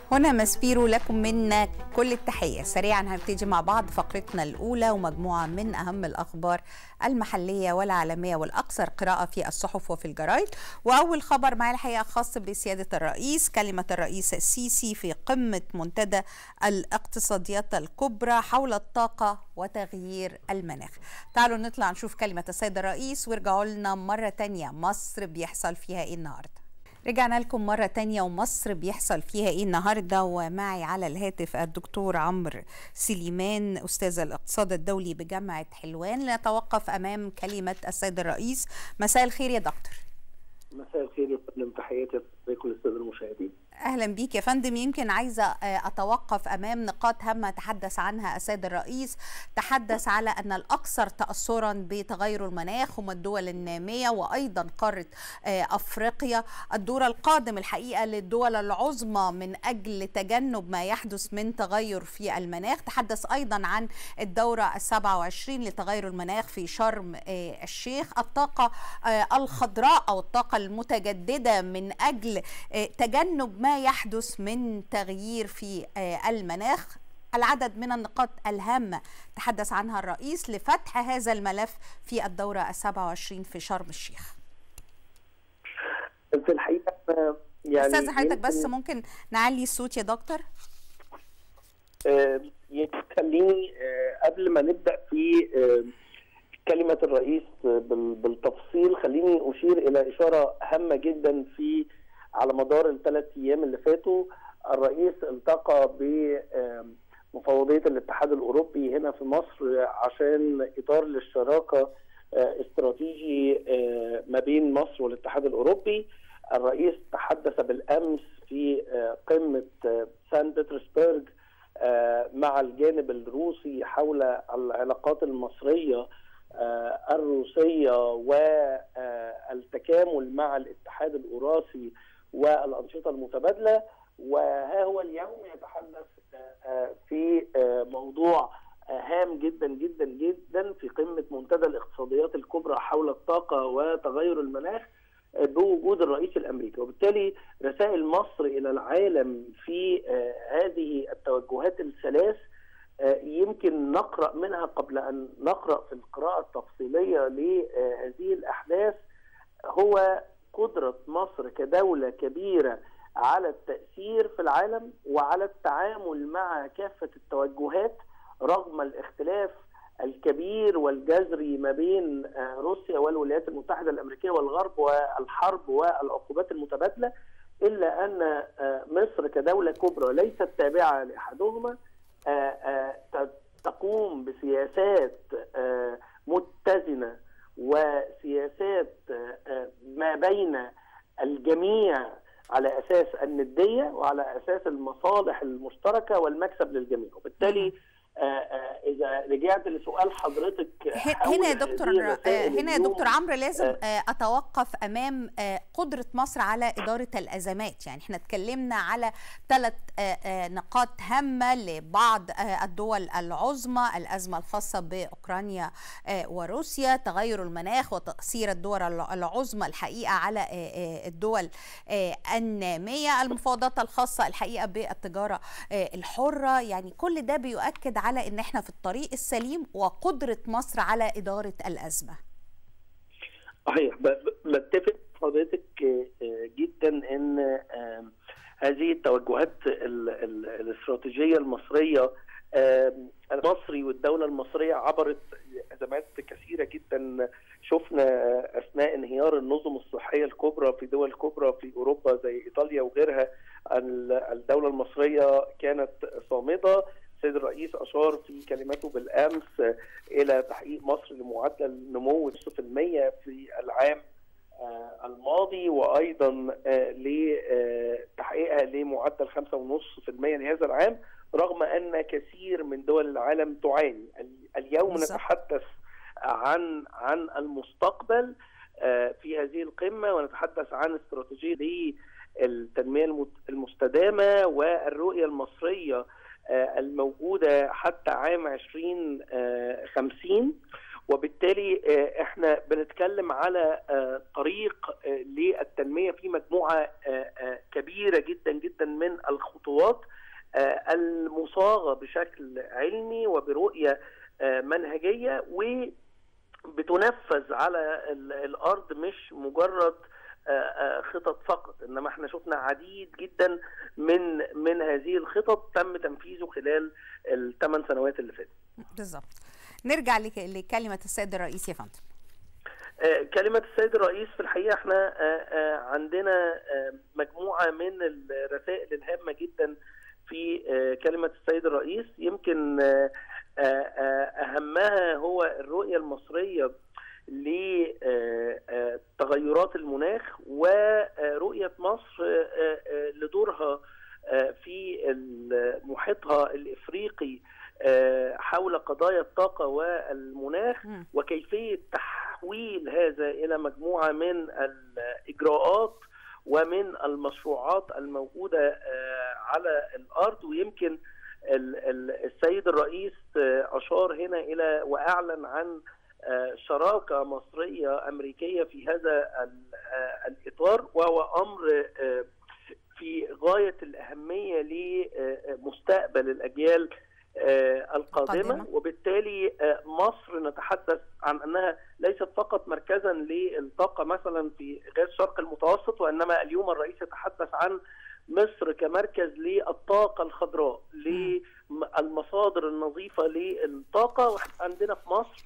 هنا مسبيرو لكم منا كل التحية سريعا هنبتدي مع بعض فقرتنا الأولى ومجموعة من أهم الأخبار المحلية والعالمية والأكثر قراءة في الصحف وفي الجرايد وأول خبر معي الحقيقة خاص بسيادة الرئيس كلمة الرئيس السيسي في قمة منتدى الاقتصاديات الكبرى حول الطاقة وتغيير المناخ تعالوا نطلع نشوف كلمة السيد الرئيس وارجعوا لنا مرة تانية مصر بيحصل فيها إيه النهاردة رجعنا لكم مرة تانية ومصر بيحصل فيها ايه النهاردة ومعي على الهاتف الدكتور عمرو سليمان أستاذ الاقتصاد الدولي بجامعة حلوان لنتوقف أمام كلمة السيد الرئيس مساء الخير يا دكتور مساء الخير يا فندم تحياتي لكل الساده المشاهدين اهلا بيك يا فندم يمكن عايزه اتوقف امام نقاط هامه تحدث عنها السيد الرئيس تحدث على ان الاكثر تاثرا بتغير المناخ هم الدول الناميه وايضا قاره افريقيا الدور القادم الحقيقه للدول العظمى من اجل تجنب ما يحدث من تغير في المناخ تحدث ايضا عن الدوره ال27 لتغير المناخ في شرم الشيخ الطاقه الخضراء او الطاقه المتجدده من اجل تجنب ما يحدث من تغيير في المناخ العدد من النقاط الهامة تحدث عنها الرئيس لفتح هذا الملف في الدورة السبعة وعشرين في شرم الشيخ في الحقيقة يعني أستاذ حضرتك بس ممكن نعلي الصوت يا دكتور آه خليني آه قبل ما نبدأ في آه كلمة الرئيس بالتفصيل خليني أشير إلى إشارة هامة جدا في على مدار الثلاث أيام اللي فاتوا الرئيس التقى بمفوضية الاتحاد الأوروبي هنا في مصر عشان إطار للشراكة استراتيجي ما بين مصر والاتحاد الأوروبي الرئيس تحدث بالأمس في قمة سان بطرسبرغ مع الجانب الروسي حول العلاقات المصرية الروسية والتكامل مع الاتحاد الأوراسي والأنشطة المتبادلة وها هو اليوم يتحدث في موضوع هام جدا جدا جدا في قمة منتدى الاقتصاديات الكبرى حول الطاقة وتغير المناخ بوجود الرئيس الامريكي وبالتالي رسائل مصر الى العالم في هذه التوجهات الثلاث يمكن نقرا منها قبل ان نقرا في القراءه التفصيليه لهذه الاحداث هو قدره مصر كدوله كبيره على التاثير في العالم وعلى التعامل مع كافه التوجهات رغم الاختلاف الكبير والجذري ما بين روسيا والولايات المتحده الامريكيه والغرب والحرب والعقوبات المتبادله الا ان مصر كدوله كبرى ليست تابعه لاحدهما تقوم بسياسات متزنه وسياسات ما بين الجميع على اساس النديه وعلى اساس المصالح المشتركه والمكسب للجميع وبالتالي اذا رجعت لسؤال حضرتك هنا يا دكتور هنا يا دكتور عمرو لازم اتوقف امام قدره مصر على اداره الازمات يعني احنا اتكلمنا على ثلاث نقاط هامه لبعض الدول العظمى الازمه الخاصه باوكرانيا وروسيا تغير المناخ وتاثير الدول العظمى الحقيقه على الدول الناميه المفاوضات الخاصه الحقيقه بالتجاره الحره يعني كل ده بيؤكد على ان احنا في الطريق السليم وقدره مصر على اداره الازمه. صحيح بتفق حضرتك جدا ان هذه التوجهات الاستراتيجيه المصريه المصري والدوله المصريه عبرت ازمات كثيره جدا شفنا اثناء انهيار النظم الصحيه الكبرى في دول كبرى في اوروبا زي ايطاليا وغيرها الدوله المصريه كانت صامده السيد الرئيس اشار في كلمته بالامس الى تحقيق مصر لمعدل نمو نصف المية في العام الماضي وايضا لتحقيقها لمعدل 5.5% لهذا العام رغم ان كثير من دول العالم تعاني اليوم بالزبط. نتحدث عن عن المستقبل في هذه القمه ونتحدث عن استراتيجيه للتنميه المستدامه والرؤيه المصريه الموجودة حتى عام 2050 وبالتالي احنا بنتكلم على طريق للتنمية في مجموعة كبيرة جدا جدا من الخطوات الخطوات المصاغه بشكل علمي وبرؤيه منهجيه وبتنفذ على الارض مش مجرد خطط فقط انما احنا شفنا عديد جدا من من هذه الخطط تم تنفيذه خلال الثمان سنوات اللي فاتت بالظبط نرجع لكلمه السيد الرئيس يا فندم كلمة السيد الرئيس في الحقيقة احنا عندنا مجموعة من الرسائل الهامة جدا في كلمة السيد الرئيس يمكن أهمها هو الرؤية المصرية لتغيرات المناخ ورؤية مصر لدورها في محيطها الإفريقي حول قضايا الطاقة والمناخ وكيفية تحويل هذا إلى مجموعة من الإجراءات ومن المشروعات الموجودة على الأرض ويمكن السيد الرئيس أشار هنا إلى وأعلن عن شراكة مصرية أمريكية في هذا الإطار وهو أمر في غاية الأهمية لمستقبل الأجيال القادمة قادمة. وبالتالي مصر نتحدث عن أنها ليست فقط مركزا للطاقة مثلا في غاز الشرق المتوسط وإنما اليوم الرئيس يتحدث عن مصر كمركز للطاقة الخضراء للمصادر النظيفة للطاقة عندنا في مصر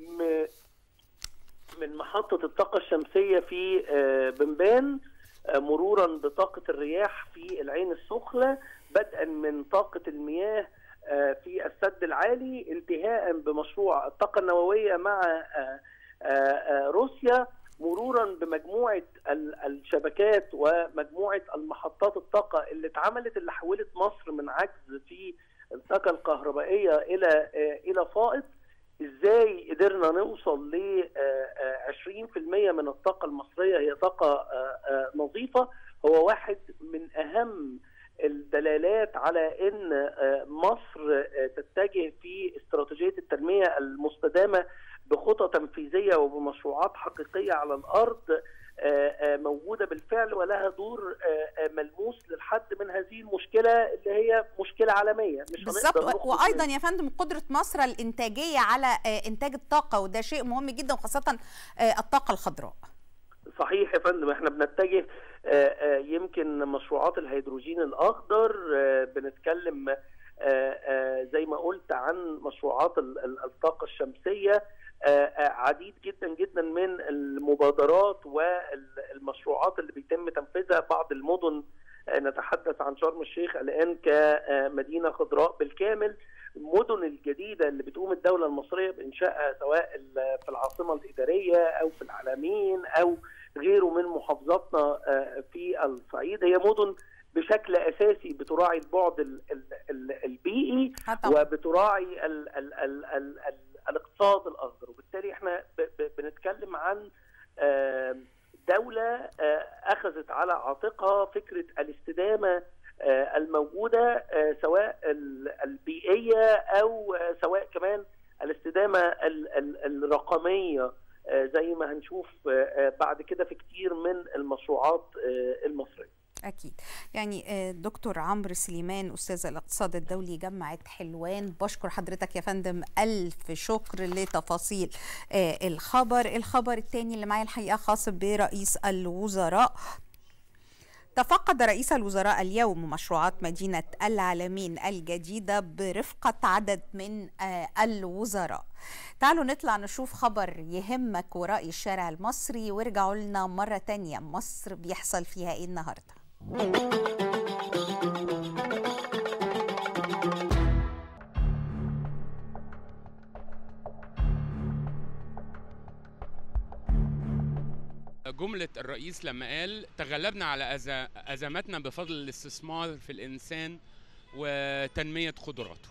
من محطة الطاقة الشمسية في بنبان مرورا بطاقة الرياح في العين السخلة بدءا من طاقة المياه في السد العالي انتهاء بمشروع الطاقة النووية مع روسيا مرورا بمجموعة الشبكات ومجموعة المحطات الطاقة اللي اتعملت اللي حولت مصر من عجز في الطاقة الكهربائية إلى إلى فائض ازاي قدرنا نوصل ل 20% من الطاقة المصرية هي طاقة نظيفة هو واحد من أهم الدلالات على ان مصر تتجه في استراتيجيه التنميه المستدامه بخطى تنفيذيه وبمشروعات حقيقيه على الارض موجوده بالفعل ولها دور ملموس للحد من هذه المشكله اللي هي مشكله عالميه مش بالظبط وايضا يا فندم قدره مصر الانتاجيه على انتاج الطاقه وده شيء مهم جدا وخاصه الطاقه الخضراء صحيح يا فندم احنا بنتجه يمكن مشروعات الهيدروجين الاخضر بنتكلم زي ما قلت عن مشروعات الطاقه الشمسيه عديد جدا جدا من المبادرات والمشروعات اللي بيتم تنفيذها بعض المدن نتحدث عن شرم الشيخ الان كمدينه خضراء بالكامل المدن الجديده اللي بتقوم الدوله المصريه بانشائها سواء في العاصمه الاداريه او في العلمين او غيره من محافظاتنا في الصعيد هي مدن بشكل اساسي بتراعي البعد البيئي وبتراعي ال ال ال ال ال الاقتصاد الاخضر وبالتالي احنا بنتكلم عن دوله اخذت على عاتقها فكره الاستدامه الموجوده سواء البيئيه او سواء كمان الاستدامه الرقميه زي ما هنشوف بعد كده في كتير من المشروعات المصريه أكيد يعني دكتور عمرو سليمان أستاذ الاقتصاد الدولي جامعة حلوان بشكر حضرتك يا فندم ألف شكر لتفاصيل الخبر الخبر الثاني اللي معايا الحقيقة خاص برئيس الوزراء تفقد رئيس الوزراء اليوم مشروعات مدينة العالمين الجديدة برفقة عدد من الوزراء تعالوا نطلع نشوف خبر يهمك ورأي الشارع المصري وارجعوا لنا مرة تانية مصر بيحصل فيها ايه النهارده جملة الرئيس لما قال تغلبنا على أزماتنا بفضل الاستثمار في الإنسان وتنمية قدراته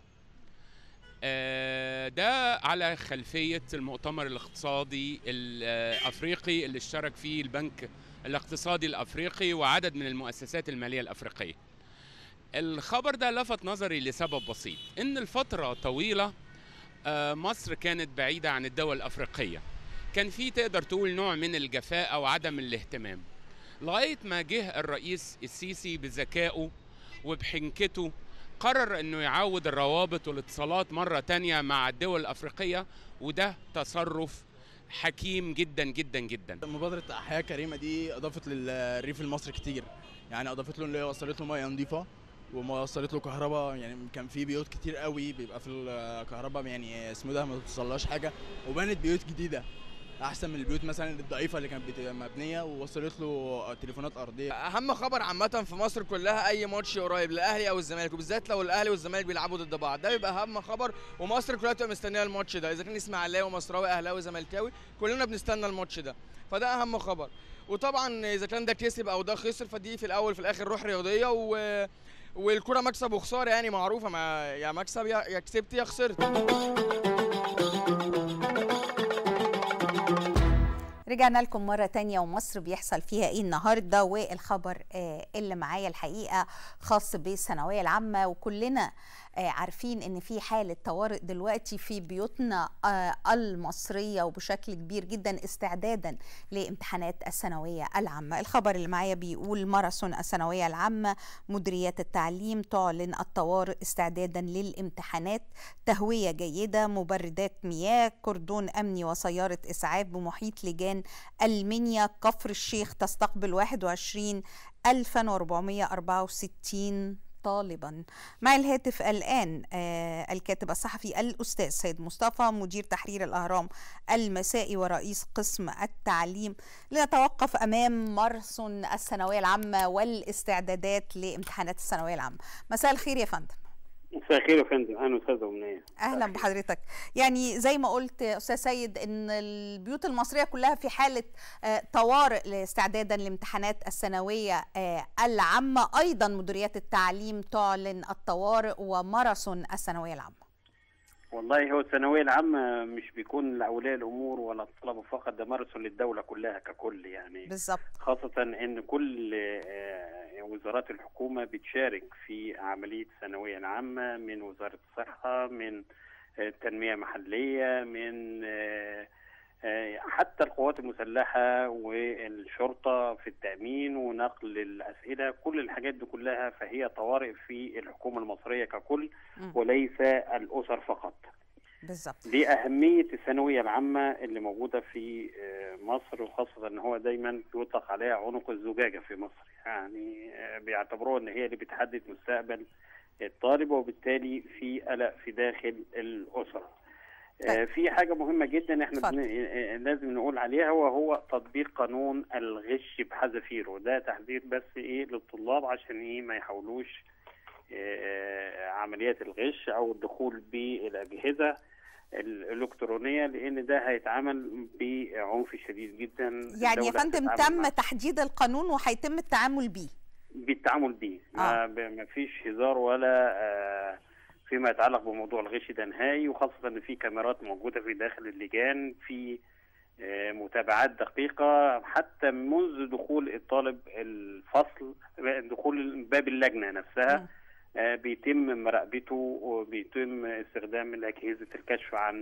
ده على خلفية المؤتمر الاقتصادي الأفريقي اللي اشترك فيه البنك الاقتصادي الأفريقي وعدد من المؤسسات المالية الأفريقية الخبر ده لفت نظري لسبب بسيط إن الفترة طويلة مصر كانت بعيدة عن الدول الأفريقية كان في تقدر تقول نوع من الجفاء او عدم الاهتمام لغايه ما جه الرئيس السيسي بذكائه وبحنكته قرر انه يعود الروابط والاتصالات مرة تانية مع الدول الافريقية وده تصرف حكيم جدا جدا جدا مبادرة حياة كريمة دي أضافت للريف المصري كتير يعني أضافت له اللي هي وصلت له مياه نظيفة ووصلت له كهرباء يعني كان في بيوت كتير قوي بيبقى في الكهرباء يعني اسمه ده ما توصلهاش حاجة وبنت بيوت جديدة احسن من البيوت مثلا الضعيفه اللي كانت بتبقى مبنيه ووصلت له تليفونات ارضيه اهم خبر عامه في مصر كلها اي ماتش قريب للاهلي او الزمالك وبالذات لو الاهلي والزمالك بيلعبوا ضد بعض ده بيبقى اهم خبر ومصر كلها بتبقى مستنيه الماتش ده اذا كان اسماعيلاوي ومصراوي اهلاوي زملكاوي كلنا بنستنى الماتش ده فده اهم خبر وطبعا اذا كان ده كسب او ده خسر فدي في الاول في الاخر روح رياضيه و والكره مكسب وخساره يعني معروفه ما يا مكسب يا كسبت يا خسرت رجعنا لكم مرة تانية ومصر بيحصل فيها ايه النهاردة والخبر آه اللي معايا الحقيقة خاص بالثانوية العامة وكلنا آه عارفين ان في حالة طوارئ دلوقتي في بيوتنا آه المصرية وبشكل كبير جدا استعدادا لامتحانات الثانوية العامة الخبر اللي معايا بيقول ماراثون الثانوية العامة مديريات التعليم تعلن الطوارئ استعدادا للامتحانات تهوية جيدة مبردات مياه كردون امني وسيارة اسعاف بمحيط لجان المنيا كفر الشيخ تستقبل 21 1464 طالبا مع الهاتف الآن آه الكاتب الصحفي الأستاذ سيد مصطفى مدير تحرير الأهرام المسائي ورئيس قسم التعليم لنتوقف أمام ماراثون الثانوية العامة والاستعدادات لامتحانات الثانوية العامة مساء الخير يا فندم مساء الخير يا فندم اهلا استاذه امنيه اهلا بحضرتك يعني زي ما قلت استاذ سيد ان البيوت المصريه كلها في حاله طوارئ استعدادا لامتحانات الثانويه العامه ايضا مديريات التعليم تعلن الطوارئ وماراثون الثانويه العامه والله هو الثانويه العامه مش بيكون لاولياء الامور ولا الطلبه فقط ده ماراثون للدوله كلها ككل يعني بالظبط خاصه ان كل وزارات الحكومه بتشارك في عمليه الثانويه العامه من وزاره الصحه من التنميه المحليه من حتى القوات المسلحه والشرطه في التامين ونقل الاسئله كل الحاجات دي كلها فهي طوارئ في الحكومه المصريه ككل وليس الاسر فقط بالظبط دي أهمية الثانوية العامة اللي موجودة في مصر وخاصة إن هو دايما بيطلق عليها عنق الزجاجة في مصر يعني بيعتبروها إن هي اللي بتحدد مستقبل الطالب وبالتالي في قلق في داخل الأسرة. طيب. في حاجة مهمة جدا احنا بن... لازم نقول عليها وهو تطبيق قانون الغش بحذافيره ده تحذير بس ايه للطلاب عشان ايه ما يحاولوش عمليات الغش او الدخول بالاجهزه الالكترونيه لان ده هيتعمل بعنف شديد جدا يعني يا فندم تم معه. تحديد القانون وهيتم التعامل بيه بالتعامل بيه آه. ما فيش هزار ولا فيما يتعلق بموضوع الغش ده نهائي وخاصه ان في كاميرات موجوده في داخل اللجان في متابعات دقيقة حتى منذ دخول الطالب الفصل دخول باب اللجنة نفسها م. بيتم مراقبته وبيتم استخدام أجهزة الكشف عن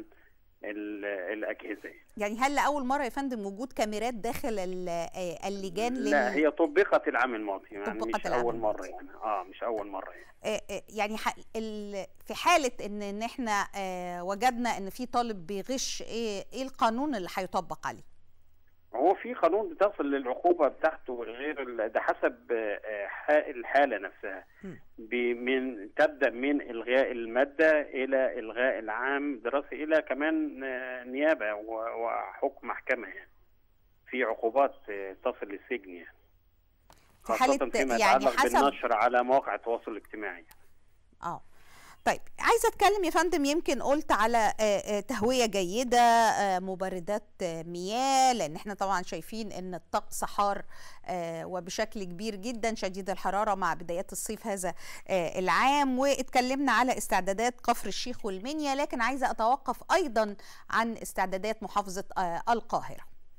الأجهزة يعني هل لأول مرة يا فندم وجود كاميرات داخل اللجان لا هي طبقت العام الماضي يعني مش أول مرة يعني اه مش أول مرة يعني يعني في حالة إن إن إحنا وجدنا إن في طالب بيغش إيه إيه القانون اللي هيطبق عليه؟ هو في قانون بتصل للعقوبة بتاعته غير ده حسب الحالة نفسها من تبدأ من إلغاء المادة إلى إلغاء العام دراسي إلى كمان نيابة وحكم محكمة يعني في عقوبات تصل للسجن يعني في حالة فيما يعني يتعلق حسب بالنشر على مواقع التواصل الاجتماعي اه طيب عايزه اتكلم يا فندم يمكن قلت على تهويه جيده مبردات مياه لان احنا طبعا شايفين ان الطقس حار وبشكل كبير جدا شديد الحراره مع بدايات الصيف هذا العام واتكلمنا على استعدادات كفر الشيخ والمنيا لكن عايزه اتوقف ايضا عن استعدادات محافظه القاهره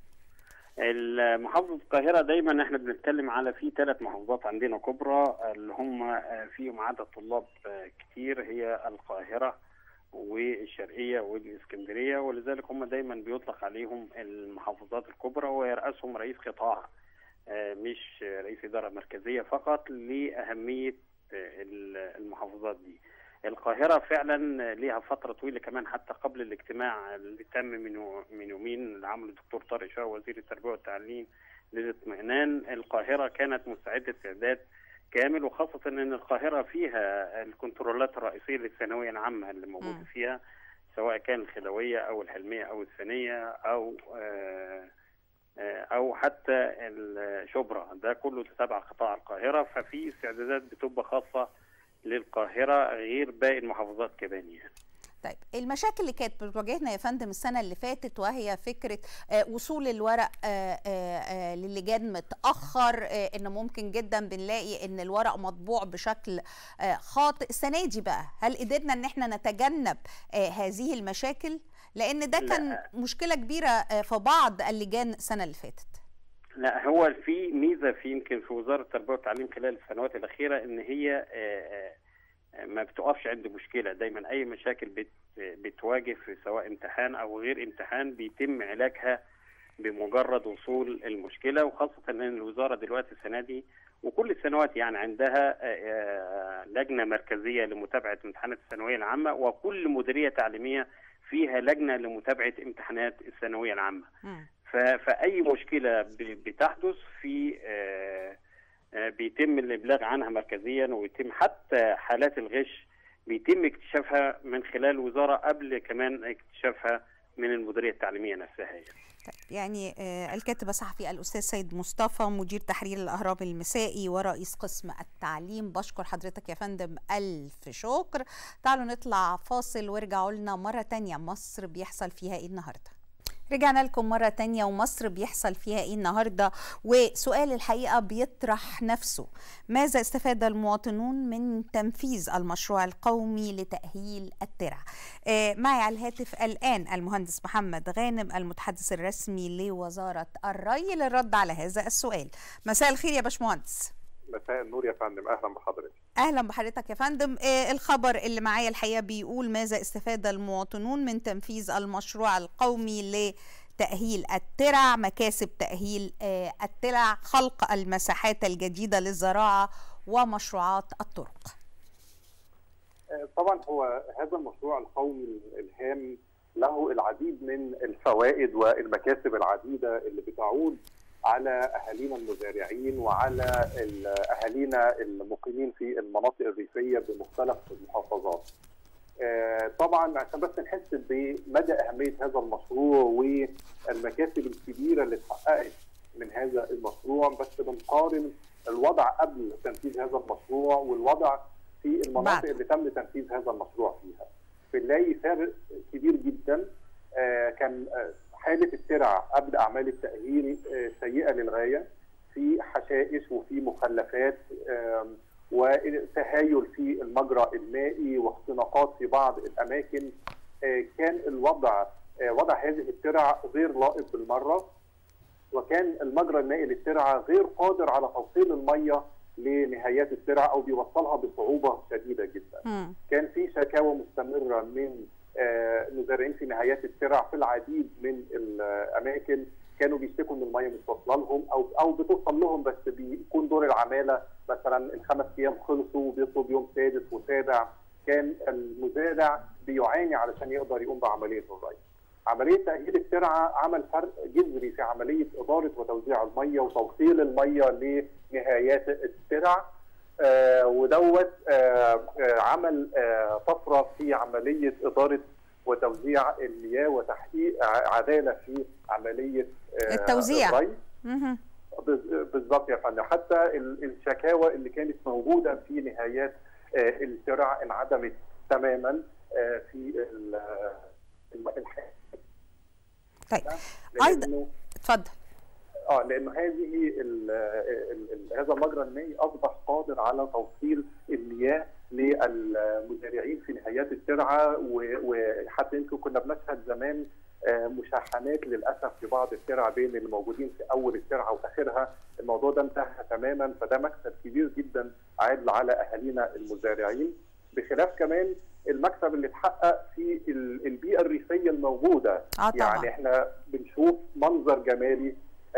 محافظة القاهرة دايما احنا بنتكلم على في ثلاث محافظات عندنا كبرى اللي هم فيهم عدد طلاب كتير هي القاهرة والشرقية والإسكندرية ولذلك هم دايما بيطلق عليهم المحافظات الكبرى ويرأسهم رئيس قطاع مش رئيس إدارة مركزية فقط لأهمية المحافظات دي القاهرة فعلا ليها فترة طويلة كمان حتى قبل الاجتماع اللي تم من من يومين اللي عمله الدكتور طارق شاه وزير التربية والتعليم للاطمئنان القاهرة كانت مستعدة استعداد كامل وخاصة ان القاهرة فيها الكنترولات الرئيسية للثانوية العامة اللي موجودة فيها سواء كان الخلوية او الحلمية او الثانية او آه او حتى الشبرا ده كله تبع قطاع القاهره ففي استعدادات بتبقى خاصه للقاهره غير باقي المحافظات كمان يعني طيب المشاكل اللي كانت بتواجهنا يا فندم السنه اللي فاتت وهي فكره آه وصول الورق آه آه للجان متاخر ان ممكن جدا بنلاقي ان الورق مطبوع بشكل خاطئ السنه دي بقى هل قدرنا ان احنا نتجنب هذه المشاكل لان ده كان لا. مشكله كبيره في بعض اللجان السنه اللي فاتت لا هو في ميزه في يمكن في وزاره التربيه والتعليم خلال السنوات الاخيره ان هي ما بتقفش عند مشكله دايما اي مشاكل بت بتواجه في سواء امتحان او غير امتحان بيتم علاجها بمجرد وصول المشكله وخاصه ان الوزاره دلوقتي السنه دي وكل السنوات يعني عندها لجنه مركزيه لمتابعه امتحانات الثانويه العامه وكل مديريه تعليميه فيها لجنه لمتابعه امتحانات الثانويه العامه فاي مشكله بتحدث في بيتم الابلاغ عنها مركزيا ويتم حتى حالات الغش بيتم اكتشافها من خلال الوزاره قبل كمان اكتشافها من المديريه التعليميه نفسها يعني. طيب يعني الكاتب الصحفي الاستاذ سيد مصطفى مدير تحرير الاهرام المسائي ورئيس قسم التعليم بشكر حضرتك يا فندم الف شكر تعالوا نطلع فاصل وارجعوا لنا مره تانية مصر بيحصل فيها ايه النهارده رجعنا لكم مرة تانية ومصر بيحصل فيها ايه النهاردة وسؤال الحقيقة بيطرح نفسه ماذا استفاد المواطنون من تنفيذ المشروع القومي لتأهيل الترع آه معي على الهاتف الآن المهندس محمد غانم المتحدث الرسمي لوزارة الري للرد على هذا السؤال مساء الخير يا باشمهندس مساء النور يا فندم اهلا بحضرتك اهلا بحضرتك يا فندم آه الخبر اللي معايا الحقيقه بيقول ماذا استفاد المواطنون من تنفيذ المشروع القومي لتاهيل الترع مكاسب تاهيل آه الترع خلق المساحات الجديده للزراعه ومشروعات الطرق آه طبعا هو هذا المشروع القومي الهام له العديد من الفوائد والمكاسب العديده اللي بتعود على اهالينا المزارعين وعلى اهالينا المقيمين في المناطق الريفيه بمختلف المحافظات. طبعا عشان بس نحس بمدى اهميه هذا المشروع والمكاسب الكبيره اللي اتحققت من هذا المشروع بس بنقارن الوضع قبل تنفيذ هذا المشروع والوضع في المناطق بعد. اللي تم تنفيذ هذا المشروع فيها. بنلاقي فرق كبير جدا كان حاله الترع قبل اعمال التاهيل سيئه للغايه في حشائش وفي مخلفات وتهايل في المجرى المائي واختناقات في بعض الاماكن كان الوضع وضع هذه الترع غير لائق بالمره وكان المجرى المائي للترعه غير قادر على توصيل الميه لنهايات الترع او بيوصلها بصعوبه شديده جدا. م. كان في شكاوى مستمره من مزارعين في نهايات الترع في العديد من الاماكن كانوا بيشتكوا ان الميه مش واصله لهم او او بتوصل لهم بس بيكون دور العماله مثلا الخمس ايام خلصوا وبيطلب يوم سادس وسابع كان المزارع بيعاني علشان يقدر يقوم بعمليه الري. عمليه تاهيل الترعه عمل فرق جذري في عمليه اداره وتوزيع الميه وتوصيل الميه لنهايات الترع آه ودوت آه آه عمل آه طفره في عمليه اداره وتوزيع المياه وتحقيق عداله في عمليه آه التوزيع الري بالظبط يا فندم حتى الشكاوى اللي كانت موجوده في نهايات آه الترع انعدمت تماما آه في الحياه طيب ايضا اتفضل اه لانه هذه ال ال ال هذا المجرى المائي اصبح قادر على توصيل المياه للمزارعين في نهايات الترعه وحتى يمكن كنا بنشهد زمان مشاحنات للاسف في بعض الترع بين الموجودين في اول الترعه واخرها الموضوع ده انتهى تماما فده مكسب كبير جدا عاد على اهالينا المزارعين بخلاف كمان المكسب اللي اتحقق في البيئه الريفيه الموجوده آه طبعا. يعني احنا بنشوف منظر جمالي آه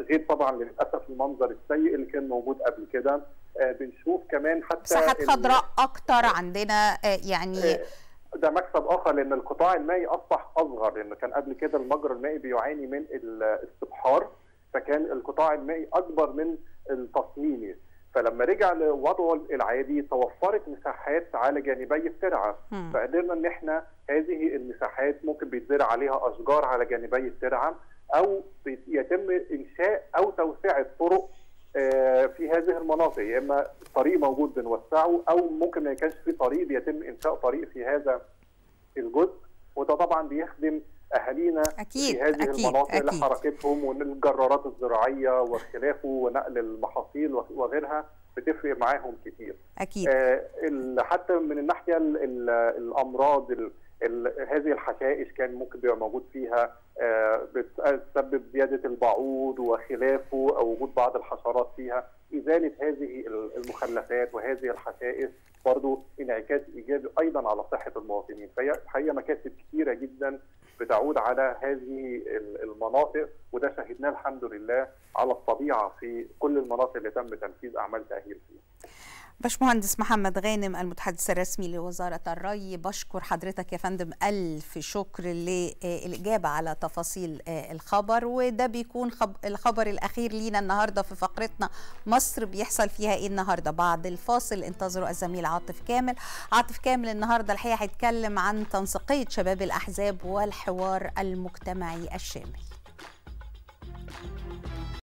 غير طبعا للاسف المنظر السيء اللي كان موجود قبل كده آه، بنشوف كمان حتى مساحات ال- خضراء اكتر عندنا آه، يعني آه، ده مكسب اخر لان القطاع المائي اصبح اصغر لان كان قبل كده المجرى المائي بيعاني من الاستبحار فكان القطاع المائي اكبر من التصميمي فلما رجع لوضعه العادي توفرت مساحات على جانبي الترعه مم. فقدرنا ان احنا هذه المساحات ممكن بيتزرع عليها اشجار على جانبي الترعه او بيت- يتم انشاء او توسعه طرق آه، في هذه المناطق يا اما طريق موجود بنوسعه او ممكن ما يكونش في طريق بيتم انشاء طريق في هذا الجزء وده طبعا بيخدم اهالينا أكيد، في هذه أكيد، المناطق أكيد. لحركتهم والجرارات الزراعيه وخلافه ونقل المحاصيل وغيرها بتفرق معاهم كتير. اكيد آه، ال- حتى من الناحيه ال- ال- الامراض ال- ال- هذه الحشائش كان ممكن بيبقى موجود فيها آه، بتسبب زياده البعوض وخلافه او وجود بعض الحشرات فيها ازاله هذه ال- المخلفات وهذه الحشائش برضو انعكاس ايجابي ايضا على صحه المواطنين فهي حقيقه مكاسب كثيره جدا بتعود على هذه ال- المناطق وده شهدناه الحمد لله على الطبيعه في كل المناطق اللي تم تنفيذ اعمال تاهيل فيها باشمهندس محمد غانم المتحدث الرسمي لوزارة الري بشكر حضرتك يا فندم ألف شكر للإجابة على تفاصيل آه، الخبر وده بيكون خب- الخبر الأخير لينا النهاردة في فقرتنا مصر بيحصل فيها إيه النهاردة بعد الفاصل انتظروا الزميل عاطف كامل عاطف كامل النهاردة الحقيقة هيتكلم عن تنسيقية شباب الأحزاب والحوار المجتمعي الشامل